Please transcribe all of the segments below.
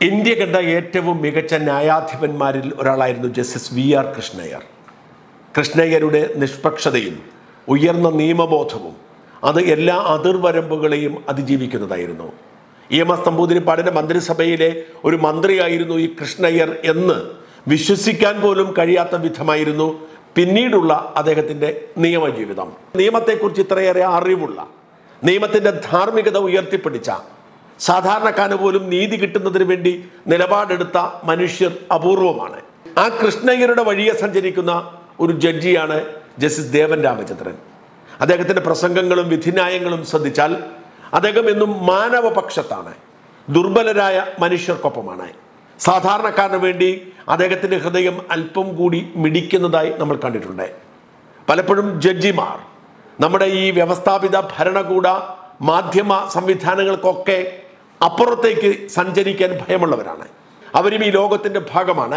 India കണ്ട ഏറ്റവും മികച്ച ന്യായാധിപന്മാരിൽ ഒരാളായിരുന്നു ജസ്റ്റിസ് വി ആർ കൃഷ്ണയ്യർ കൃഷ്ണയ്യരുടെ നിഷ്പക്ഷതയും ഉയർന്ന നിയമബോധവും അത് എല്ലാ അതിർവരമ്പുകളെയും അതിജീവിക്കുന്നതായിരുന്നു ഇ എം എസ് നമ്പൂതിരിപ്പാടിന്റെ മന്ത്രിസഭയിലെ ഒരു മന്ത്രിയായിരുന്നു ഈ കൃഷ്ണയ്യർ എന്ന് വിശ്വസിക്കാൻ പോലും കഴിയാത്ത വിധമായിരുന്നു പിന്നീടുള്ള അദ്ദേഹത്തിന്റെ നിയമജീവിതം നിയമത്തെക്കുറിച്ച് ഇത്രയേറെ അറിവുള്ള നിയമത്തിന്റെ ധാർമ്മികത ഉയർത്തിപ്പിടിച്ച സാധാരണക്കാരന് പോലും നീതി കിട്ടുന്നതിന് വേണ്ടി നിലപാടെടുത്ത മനുഷ്യർ അപൂർവമാണ് ആ കൃഷ്ണയ്യരുടെ വഴിയെ സഞ്ചരിക്കുന്ന ഒരു ജഡ്ജിയാണ് ജസ്റ്റിസ് ദേവൻ രാമചന്ദ്രൻ അദ്ദേഹത്തിന്റെ പ്രസംഗങ്ങളും വിധിന്യായങ്ങളും ശ്രദ്ധിച്ചാൽ അദ്ദേഹം എന്നും മാനവപക്ഷത്താണ് ദുർബലരായ മനുഷ്യർക്കൊപ്പമാണ് സാധാരണക്കാരന് വേണ്ടി അദ്ദേഹത്തിന്റെ ഹൃദയം അല്പം കൂടി മിടിക്കുന്നതായി നമ്മൾ കണ്ടിട്ടുണ്ട് പലപ്പോഴും ജഡ്ജിമാർ നമ്മുടെ ഈ വ്യവസ്ഥാപിത ഭരണകൂട മാധ്യമ സംവിധാനങ്ങൾക്കൊക്കെ അപ്പുറത്തേക്ക് സഞ്ചരിക്കാൻ ഭയമുള്ളവരാണ് അവരും ഈ ലോകത്തിന്റെ ഭാഗമാണ്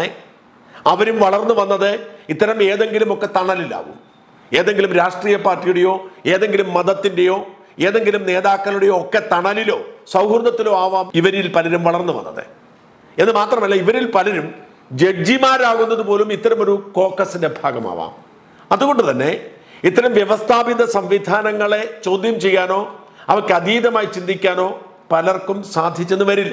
അവരും വളർന്നു വന്നത് ഇത്തരം ഏതെങ്കിലുമൊക്കെ തണലിലാവും ഏതെങ്കിലും രാഷ്ട്രീയ പാർട്ടിയുടെയോ ഏതെങ്കിലും മതത്തിന്റെയോ ഏതെങ്കിലും നേതാക്കളുടെയോ ഒക്കെ തണലിലോ സൗഹൃദത്തിലോ ആവാം ഇവരിൽ പലരും വളർന്നു വന്നത് എന്ന് മാത്രമല്ല ഇവരിൽ പലരും ജഡ്ജിമാരാകുന്നത് പോലും ഇത്തരമൊരു കോക്കസിന്റെ ഭാഗമാവാം അതുകൊണ്ട് തന്നെ ഇത്തരം വ്യവസ്ഥാപിത സംവിധാനങ്ങളെ ചോദ്യം ചെയ്യാനോ അവയ്ക്ക് അതീതമായി ചിന്തിക്കാനോ പലർക്കും സാധിച്ചെന്ന് വരില്ല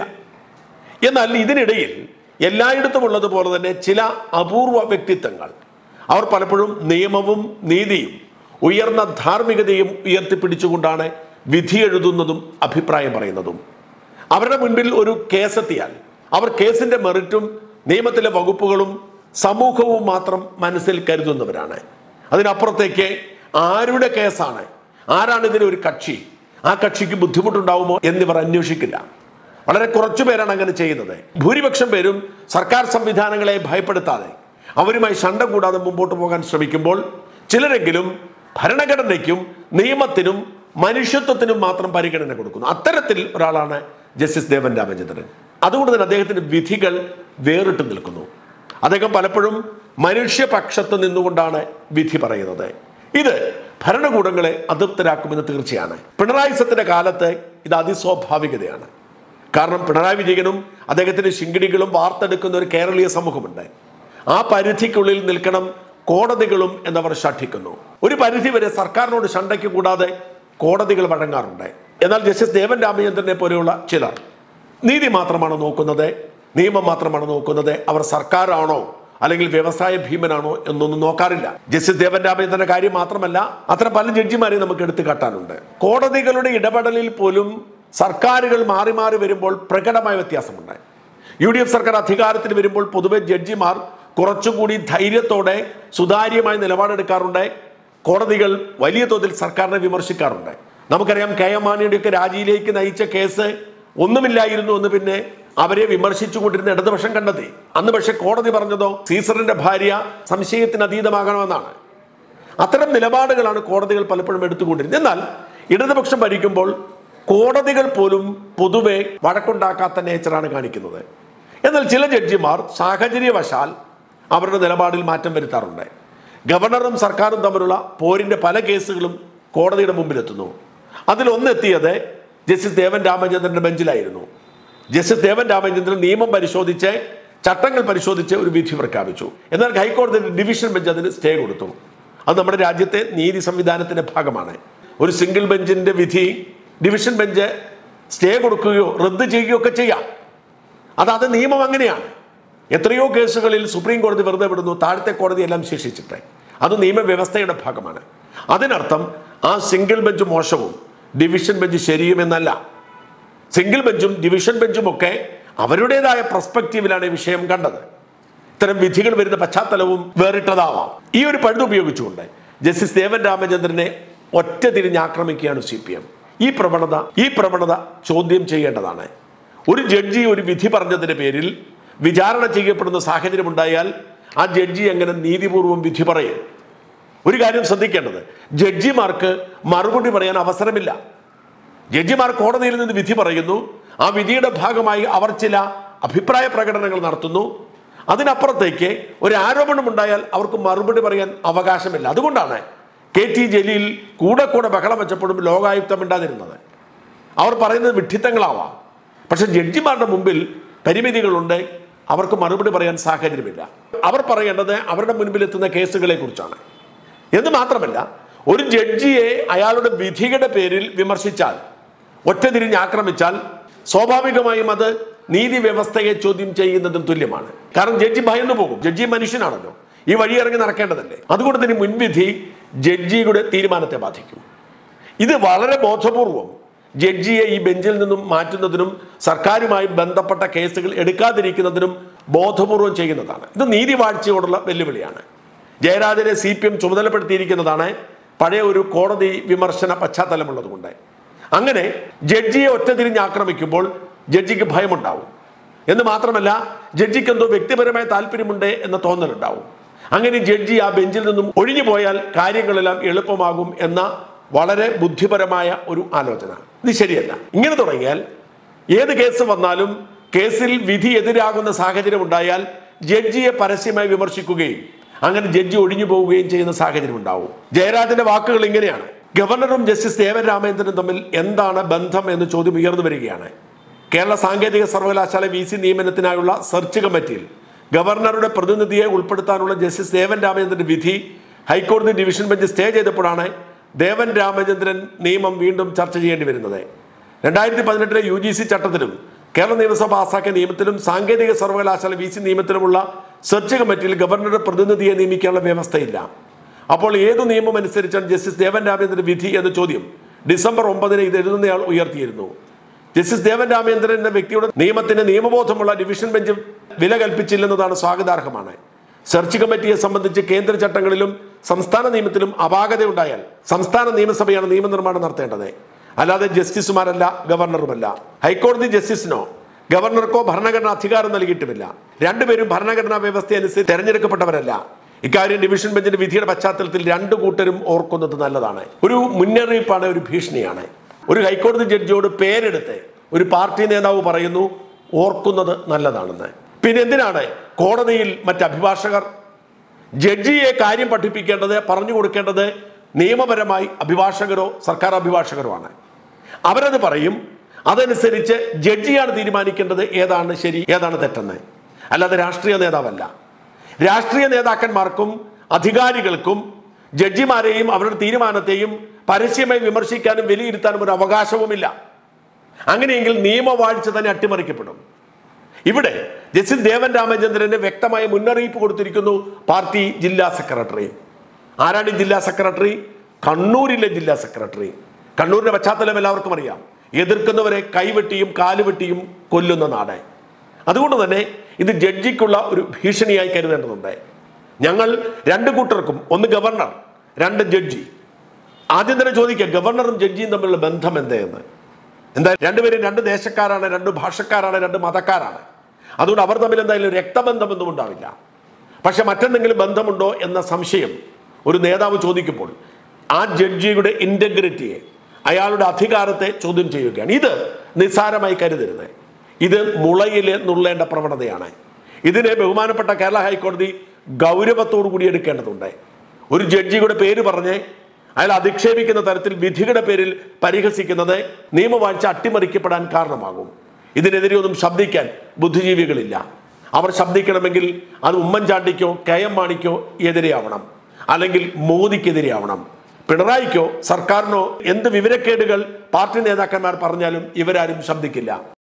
എന്നാൽ ഇതിനിടയിൽ എല്ലായിടത്തും ഉള്ളതുപോലെ തന്നെ ചില അപൂർവ വ്യക്തിത്വങ്ങൾ അവർ പലപ്പോഴും നിയമവും നീതിയും ഉയർന്ന ധാർമ്മികതയും ഉയർത്തിപ്പിടിച്ചുകൊണ്ടാണ് വിധി എഴുതുന്നതും അഭിപ്രായം പറയുന്നതും അവരുടെ മുൻപിൽ ഒരു കേസെത്തിയാൽ അവർ കേസിന്റെ മെറിറ്റും നിയമത്തിലെ വകുപ്പുകളും സമൂഹവും മാത്രം മനസ്സിൽ കരുതുന്നവരാണ് അതിനപ്പുറത്തേക്ക് ആരുടെ കേസാണ് ആരാണ് ഇതിന് ഒരു കക്ഷി ആ കക്ഷിക്ക് ബുദ്ധിമുട്ടുണ്ടാവുമോ എന്നിവർ അന്വേഷിക്കില്ല വളരെ കുറച്ചു പേരാണ് അങ്ങനെ ചെയ്യുന്നത് ഭൂരിപക്ഷം പേരും സർക്കാർ സംവിധാനങ്ങളെ ഭയപ്പെടുത്താതെ അവരുമായി ശണ്ട കൂടാതെ മുമ്പോട്ട് പോകാൻ ശ്രമിക്കുമ്പോൾ ചിലരെങ്കിലും ഭരണഘടനയ്ക്കും നിയമത്തിനും മനുഷ്യത്വത്തിനും മാത്രം പരിഗണന കൊടുക്കുന്നു അത്തരത്തിൽ ഒരാളാണ് ജസ്റ്റിസ് ദേവൻ രാമചന്ദ്രൻ അതുകൊണ്ട് തന്നെ അദ്ദേഹത്തിന്റെ വിധികൾ വേറിട്ട് നിൽക്കുന്നു അദ്ദേഹം പലപ്പോഴും മനുഷ്യപക്ഷത്ത് നിന്നുകൊണ്ടാണ് വിധി പറയുന്നത് ഇത് ഭരണകൂടങ്ങളെ അതൃപ്തരാക്കുമെന്ന് തീർച്ചയാണ് പിണറായി സത്തിന്റെ കാലത്ത് ഇത് അതിസ്വാഭാവികതയാണ് കാരണം പിണറായി വിജയനും അദ്ദേഹത്തിന്റെ ശിങ്കിടികളും വാർത്തെടുക്കുന്ന ഒരു കേരളീയ സമൂഹമുണ്ട് ആ പരിധിക്കുള്ളിൽ നിൽക്കണം കോടതികളും എന്നവർ ശഠിക്കുന്നു ഒരു പരിധി വരെ സർക്കാരിനോട് ശണ്ടയ്ക്ക് കൂടാതെ കോടതികൾ വഴങ്ങാറുണ്ട് എന്നാൽ ജസ്റ്റിസ് ദേവൻ രാമചന്ദ്രനെ പോലെയുള്ള ചിലർ നീതി മാത്രമാണ് നോക്കുന്നത് നിയമം മാത്രമാണ് നോക്കുന്നത് അവർ സർക്കാരാണോ അല്ലെങ്കിൽ വ്യവസായ ഭീമനാണോ എന്നൊന്നും നോക്കാറില്ല ജസ്റ്റിസ് ദേവൻ രാമചന്ദ്രന്റെ കാര്യം മാത്രമല്ല അത്ര പല ജഡ്ജിമാരെയും നമുക്ക് എടുത്തു കാട്ടാനുണ്ട് കോടതികളുടെ ഇടപെടലിൽ പോലും സർക്കാരുകൾ മാറി മാറി വരുമ്പോൾ പ്രകടമായ വ്യത്യാസമുണ്ട് യു ഡി എഫ് സർക്കാർ അധികാരത്തിൽ വരുമ്പോൾ പൊതുവെ ജഡ്ജിമാർ കുറച്ചുകൂടി ധൈര്യത്തോടെ സുതാര്യമായ നിലപാടെടുക്കാറുണ്ട് കോടതികൾ വലിയ തോതിൽ സർക്കാരിനെ വിമർശിക്കാറുണ്ട് നമുക്കറിയാം കെ എം മാണിയുടെയൊക്കെ രാജിയിലേക്ക് നയിച്ച കേസ് ഒന്നുമില്ലായിരുന്നു എന്ന് പിന്നെ അവരെ വിമർശിച്ചുകൊണ്ടിരുന്ന ഇടതുപക്ഷം കണ്ടെത്തി അന്ന് പക്ഷെ കോടതി പറഞ്ഞതോ സീസറിന്റെ ഭാര്യ സംശയത്തിന് അതീതമാകണമെന്നാണ് അത്തരം നിലപാടുകളാണ് കോടതികൾ പലപ്പോഴും എടുത്തുകൊണ്ടിരുന്നത് എന്നാൽ ഇടതുപക്ഷം ഭരിക്കുമ്പോൾ കോടതികൾ പോലും പൊതുവെ വഴക്കുണ്ടാക്കാത്ത നേച്ചറാണ് കാണിക്കുന്നത് എന്നാൽ ചില ജഡ്ജിമാർ സാഹചര്യവശാൽ അവരുടെ നിലപാടിൽ മാറ്റം വരുത്താറുണ്ട് ഗവർണറും സർക്കാരും തമ്മിലുള്ള പോരിന്റെ പല കേസുകളും കോടതിയുടെ മുമ്പിലെത്തുന്നു അതിലൊന്നെത്തിയത് ജസ്റ്റിസ് ദേവൻ രാമചന്ദ്രന്റെ ബെഞ്ചിലായിരുന്നു ജസ്റ്റിസ് ദേവൻ രാമചന്ദ്രൻ നിയമം പരിശോധിച്ച് ചട്ടങ്ങൾ പരിശോധിച്ച് ഒരു വിധി പ്രഖ്യാപിച്ചു എന്നാൽ ഹൈക്കോടതി ഡിവിഷൻ ബെഞ്ച് അതിന് സ്റ്റേ കൊടുത്തു അത് നമ്മുടെ രാജ്യത്തെ നീതി സംവിധാനത്തിന്റെ ഭാഗമാണ് ഒരു സിംഗിൾ ബെഞ്ചിന്റെ വിധി ഡിവിഷൻ ബെഞ്ച് സ്റ്റേ കൊടുക്കുകയോ റദ്ദ് ചെയ്യുകയോ ഒക്കെ ചെയ്യാം അത് അത് നിയമം അങ്ങനെയാണ് എത്രയോ കേസുകളിൽ സുപ്രീം കോടതി വെറുതെ വിടുന്നു താഴത്തെ കോടതി എല്ലാം ശിക്ഷിച്ചിട്ട് അത് നിയമവ്യവസ്ഥയുടെ ഭാഗമാണ് അതിനർത്ഥം ആ സിംഗിൾ ബെഞ്ച് മോശവും ഡിവിഷൻ ബെഞ്ച് ശരിയുമെന്നല്ല സിംഗിൾ ബെഞ്ചും ഡിവിഷൻ ബെഞ്ചും ഒക്കെ അവരുടേതായ പ്രസ്പെക്റ്റീവിലാണ് ഈ വിഷയം കണ്ടത് ഇത്തരം വിധികൾ വരുന്ന പശ്ചാത്തലവും വേറിട്ടതാവാം ഈ ഒരു പഴുത് ഉപയോഗിച്ചുകൊണ്ട് ജസ്റ്റിസ് ദേവൻ രാമചന്ദ്രനെ ഒറ്റ തിരിഞ്ഞ് ആക്രമിക്കുകയാണ് സി പി എം ഈ പ്രവണത ഈ പ്രവണത ചോദ്യം ചെയ്യേണ്ടതാണ് ഒരു ജഡ്ജി ഒരു വിധി പറഞ്ഞതിന്റെ പേരിൽ വിചാരണ ചെയ്യപ്പെടുന്ന സാഹചര്യം ഉണ്ടായാൽ ആ ജഡ്ജി എങ്ങനെ നീതിപൂർവം വിധി പറയും ഒരു കാര്യം ശ്രദ്ധിക്കേണ്ടത് ജഡ്ജിമാർക്ക് മറുപടി പറയാൻ അവസരമില്ല ജഡ്ജിമാർ കോടതിയിൽ നിന്ന് വിധി പറയുന്നു ആ വിധിയുടെ ഭാഗമായി അവർ ചില അഭിപ്രായ പ്രകടനങ്ങൾ നടത്തുന്നു അതിനപ്പുറത്തേക്ക് ഒരു ആരോപണം ഉണ്ടായാൽ അവർക്ക് മറുപടി പറയാൻ അവകാശമില്ല അതുകൊണ്ടാണ് കെ ടി ജലീൽ കൂടെ കൂടെ ബഹളം വെച്ചപ്പോഴും ലോകായുക്തം മിണ്ടാതിരുന്നത് അവർ പറയുന്നത് വിഡ്ഢിത്തങ്ങളാവാം പക്ഷെ ജഡ്ജിമാരുടെ മുമ്പിൽ പരിമിതികളുണ്ട് അവർക്ക് മറുപടി പറയാൻ സാഹചര്യമില്ല അവർ പറയേണ്ടത് അവരുടെ മുൻപിൽ എത്തുന്ന കേസുകളെ കുറിച്ചാണ് എന്ന് മാത്രമല്ല ഒരു ജഡ്ജിയെ അയാളുടെ വിധിയുടെ പേരിൽ വിമർശിച്ചാൽ ഒറ്റതിരിഞ്ഞ് ആക്രമിച്ചാൽ സ്വാഭാവികമായും അത് നീതി വ്യവസ്ഥയെ ചോദ്യം ചെയ്യുന്നതിന് തുല്യമാണ് കാരണം ജഡ്ജി ഭയന്നു പോകും ജഡ്ജി മനുഷ്യനാണല്ലോ ഈ വഴി ഇറങ്ങി നടക്കേണ്ടതല്ലേ അതുകൊണ്ട് തന്നെ മുൻവിധി ജഡ്ജിയുടെ തീരുമാനത്തെ ബാധിക്കും ഇത് വളരെ ബോധപൂർവം ജഡ്ജിയെ ഈ ബെഞ്ചിൽ നിന്നും മാറ്റുന്നതിനും സർക്കാരുമായി ബന്ധപ്പെട്ട കേസുകൾ എടുക്കാതിരിക്കുന്നതിനും ബോധപൂർവം ചെയ്യുന്നതാണ് ഇത് നീതിവാഴ്ചയോടുള്ള വെല്ലുവിളിയാണ് ജയരാജനെ സി പി എം ചുമതലപ്പെടുത്തിയിരിക്കുന്നതാണ് പഴയ ഒരു കോടതി വിമർശന പശ്ചാത്തലമുള്ളതുകൊണ്ട് അങ്ങനെ ജഡ്ജിയെ ഒറ്റതിരിഞ്ഞ് ആക്രമിക്കുമ്പോൾ ജഡ്ജിക്ക് ഭയമുണ്ടാവും എന്ന് മാത്രമല്ല ജഡ്ജിക്ക് എന്തോ വ്യക്തിപരമായ താല്പര്യമുണ്ട് എന്ന തോന്നലുണ്ടാവും അങ്ങനെ ജഡ്ജി ആ ബെഞ്ചിൽ നിന്നും ഒഴിഞ്ഞു പോയാൽ കാര്യങ്ങളെല്ലാം എളുപ്പമാകും എന്ന വളരെ ബുദ്ധിപരമായ ഒരു ആലോചന ഇത് ശരിയല്ല ഇങ്ങനെ തുടങ്ങിയാൽ ഏത് കേസ് വന്നാലും കേസിൽ വിധി എതിരാകുന്ന സാഹചര്യം ഉണ്ടായാൽ ജഡ്ജിയെ പരസ്യമായി വിമർശിക്കുകയും അങ്ങനെ ജഡ്ജി ഒഴിഞ്ഞു പോവുകയും ചെയ്യുന്ന സാഹചര്യം ഉണ്ടാവും ജയരാജന്റെ വാക്കുകൾ ഇങ്ങനെയാണ് ഗവർണറും ജസ്റ്റിസ് ദേവൻ രാമേന്ദ്രനും തമ്മിൽ എന്താണ് ബന്ധം എന്ന് ചോദ്യം ഉയർന്നു വരികയാണ് കേരള സാങ്കേതിക സർവകലാശാല വി സി നിയമനത്തിനായുള്ള സെർച്ച് കമ്മിറ്റിയിൽ ഗവർണറുടെ പ്രതിനിധിയെ ഉൾപ്പെടുത്താനുള്ള ജസ്റ്റിസ് ദേവൻ രാമചന്ദ്രന്റെ വിധി ഹൈക്കോടതി ഡിവിഷൻ ബെഞ്ച് സ്റ്റേ ചെയ്തപ്പോഴാണ് ദേവൻ രാമചന്ദ്രൻ നിയമം വീണ്ടും ചർച്ച ചെയ്യേണ്ടി വരുന്നത് രണ്ടായിരത്തി പതിനെട്ടിലെ യു ജി സി ചട്ടത്തിലും കേരള നിയമസഭ പാസാക്കിയ നിയമത്തിലും സാങ്കേതിക സർവകലാശാല വി സി നിയമത്തിലുമുള്ള സെർച്ച് കമ്മിറ്റിയിൽ ഗവർണറുടെ പ്രതിനിധിയെ നിയമിക്കാനുള്ള വ്യവസ്ഥയില്ല അപ്പോൾ ഏതു നിയമം അനുസരിച്ചാണ് ജസ്റ്റിസ് ദേവൻ രാമേന്ദ്രന്റെ വിധി എന്ന ചോദ്യം ഡിസംബർ ഒമ്പതിന് ഇത് എഴുതുന്നയാൾ ഉയർത്തിയിരുന്നു ജസ്റ്റിസ് ദേവൻ രാമേന്ദ്രൻ എന്ന വ്യക്തിയുടെ നിയമത്തിന് നിയമബോധമുള്ള ഡിവിഷൻ ബെഞ്ച് വില കൽപ്പിച്ചില്ലെന്നതാണ് സ്വാഗതാർഹമാണ് സെർച്ച് കമ്മിറ്റിയെ സംബന്ധിച്ച് കേന്ദ്ര ചട്ടങ്ങളിലും സംസ്ഥാന നിയമത്തിലും അപാകത ഉണ്ടായാൽ സംസ്ഥാന നിയമസഭയാണ് നിയമനിർമ്മാണം നടത്തേണ്ടത് അല്ലാതെ ജസ്റ്റിസുമാരല്ല ഗവർണറുമല്ല ഹൈക്കോടതി ജസ്റ്റിസിനോ ഗവർണർക്കോ ഭരണഘടന അധികാരം നൽകിയിട്ടുമില്ല രണ്ടുപേരും ഭരണഘടനാ വ്യവസ്ഥ അനുസരിച്ച് തെരഞ്ഞെടുക്കപ്പെട്ടവരല്ല ഇക്കാര്യം ഡിവിഷൻ ബെഞ്ചിന്റെ വിധിയുടെ പശ്ചാത്തലത്തിൽ രണ്ടു കൂട്ടരും ഓർക്കുന്നത് നല്ലതാണ് ഒരു മുന്നറിയിപ്പാണ് ഒരു ഭീഷണിയാണ് ഒരു ഹൈക്കോടതി ജഡ്ജിയോട് പേരെടുത്ത് ഒരു പാർട്ടി നേതാവ് പറയുന്നു ഓർക്കുന്നത് നല്ലതാണെന്ന് പിന്നെ എന്തിനാണ് കോടതിയിൽ മറ്റ് അഭിഭാഷകർ ജഡ്ജിയെ കാര്യം പഠിപ്പിക്കേണ്ടത് പറഞ്ഞു കൊടുക്കേണ്ടത് നിയമപരമായി അഭിഭാഷകരോ സർക്കാർ അഭിഭാഷകരോ ആണ് അവരത് പറയും അതനുസരിച്ച് ജഡ്ജിയാണ് തീരുമാനിക്കേണ്ടത് ഏതാണ് ശരി ഏതാണ് തെറ്റെന്ന് അല്ലാതെ രാഷ്ട്രീയ നേതാവല്ല രാഷ്ട്രീയ നേതാക്കന്മാർക്കും അധികാരികൾക്കും ജഡ്ജിമാരെയും അവരുടെ തീരുമാനത്തെയും പരസ്യമായി വിമർശിക്കാനും വിലയിരുത്താനും ഒരു അവകാശവുമില്ല അങ്ങനെയെങ്കിൽ നിയമവാഴ്ച തന്നെ അട്ടിമറിക്കപ്പെടും ഇവിടെ ജസ്റ്റിസ് ദേവൻ രാമചന്ദ്രന് വ്യക്തമായ മുന്നറിയിപ്പ് കൊടുത്തിരിക്കുന്നു പാർട്ടി ജില്ലാ സെക്രട്ടറി ആരാണ് ഈ ജില്ലാ സെക്രട്ടറി കണ്ണൂരിലെ ജില്ലാ സെക്രട്ടറി കണ്ണൂരിന്റെ പശ്ചാത്തലം എല്ലാവർക്കും അറിയാം എതിർക്കുന്നവരെ കൈവെട്ടിയും കാലുവെട്ടിയും കൊല്ലുന്ന നാട് അതുകൊണ്ട് തന്നെ ഇത് ജഡ്ജിക്കുള്ള ഒരു ഭീഷണിയായി കരുതേണ്ടതുണ്ട് ഞങ്ങൾ രണ്ട് കൂട്ടർക്കും ഒന്ന് ഗവർണർ രണ്ട് ജഡ്ജി ആദ്യം തന്നെ ചോദിക്കുക ഗവർണറും ജഡ്ജിയും തമ്മിലുള്ള ബന്ധം എന്തേ എന്ന് എന്താ രണ്ടുപേരും രണ്ട് ദേശക്കാരാണ് രണ്ട് ഭാഷക്കാരാണ് രണ്ട് മതക്കാരാണ് അതുകൊണ്ട് അവർ തമ്മിൽ എന്തായാലും രക്തബന്ധമൊന്നും ഉണ്ടാവില്ല പക്ഷെ മറ്റെന്തെങ്കിലും ബന്ധമുണ്ടോ എന്ന സംശയം ഒരു നേതാവ് ചോദിക്കുമ്പോൾ ആ ജഡ്ജിയുടെ ഇന്റഗ്രിറ്റിയെ അയാളുടെ അധികാരത്തെ ചോദ്യം ചെയ്യുകയാണ് ഇത് നിസ്സാരമായി കരുതരുത് ഇത് മുളയിൽ നുള്ളേണ്ട പ്രവണതയാണ് ഇതിനെ ബഹുമാനപ്പെട്ട കേരള ഹൈക്കോടതി ഗൗരവത്തോടു കൂടി എടുക്കേണ്ടതുണ്ട് ഒരു ജഡ്ജിയുടെ പേര് പറഞ്ഞ് അയാൾ അധിക്ഷേപിക്കുന്ന തരത്തിൽ വിധിയുടെ പേരിൽ പരിഹസിക്കുന്നത് നിയമവാഴ്ച അട്ടിമറിക്കപ്പെടാൻ കാരണമാകും ഇതിനെതിരെ ഒന്നും ശബ്ദിക്കാൻ ബുദ്ധിജീവികളില്ല അവർ ശബ്ദിക്കണമെങ്കിൽ അത് ഉമ്മൻചാണ്ടിക്കോ കെ എം മാണിക്കോ എതിരെയാവണം അല്ലെങ്കിൽ മോദിക്കെതിരെയാവണം പിണറായിക്കോ സർക്കാരിനോ എന്ത് വിവരക്കേടുകൾ പാർട്ടി നേതാക്കന്മാർ പറഞ്ഞാലും ഇവരാരും ശബ്ദിക്കില്ല